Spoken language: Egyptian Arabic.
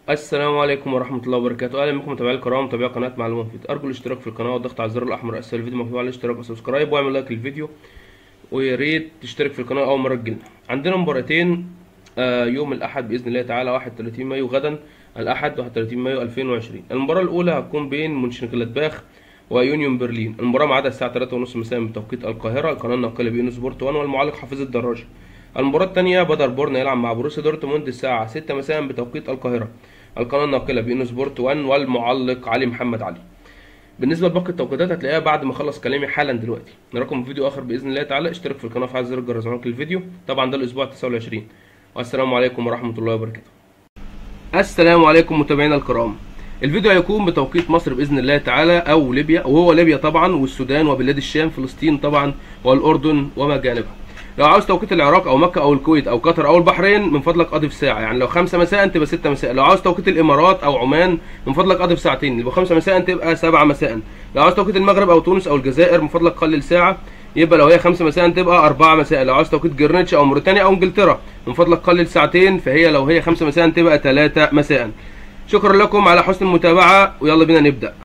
السلام عليكم ورحمة الله وبركاته أهلا بكم متابعي الكرام متابعي قناة معلومة مفيد أرجو الاشتراك في القناة والضغط على الزر الأحمر أسفل الفيديو مكتوب على الاشتراك وسبسكرايب واعمل لايك للفيديو ويا ريت تشترك في القناة أول مرة تجيلنا عندنا مباراتين آه، يوم الأحد بإذن الله تعالى 31 مايو غدا الأحد 31 مايو 2020 المباراة الأولى هتكون بين مونشنجلادباخ ويونيون برلين المباراة ميعادها الساعة 3:30 مساء بتوقيت القاهرة القناة الناقلة بي إن سبورت 1 والمعلق حفيظ الدراجة المباراة الثانية بدر بورن يلعب مع بروسيا دورتموند الساعة 6 مساء بتوقيت القاهرة القناة الناقلة بي إن سبورت 1 والمعلق علي محمد علي بالنسبة لباقي التوقيتات هتلاقيها بعد ما اخلص كلامي حالا دلوقتي نراكم في فيديو اخر باذن الله تعالى اشترك في القناة وفعل زر الجرس عشان الفيديو طبعا ده الاسبوع 29 والسلام عليكم ورحمة الله وبركاته السلام عليكم متابعينا الكرام الفيديو هيكون بتوقيت مصر باذن الله تعالى او ليبيا وهو ليبيا طبعا والسودان وبلاد الشام فلسطين طبعا والاردن وما جانبها لو عاوز توقيت العراق او مكه او الكويت او قطر او البحرين من فضلك اضف ساعه يعني لو 5 مساء تبقى 6 مساء لو عاوز توقيت الامارات او عمان من فضلك اضف ساعتين يبقى 5 مساء تبقى 7 مساء لو عاوز توقيت المغرب او تونس او الجزائر من فضلك قلل ساعه يبقى لو هي 5 مساء تبقى 4 مساء لو عاوز توقيت جرينتش او موريتانيا او انجلترا من فضلك قلل ساعتين فهي لو هي 5 مساء تبقى 3 مساء شكرا لكم على حسن المتابعه ويلا بينا نبدا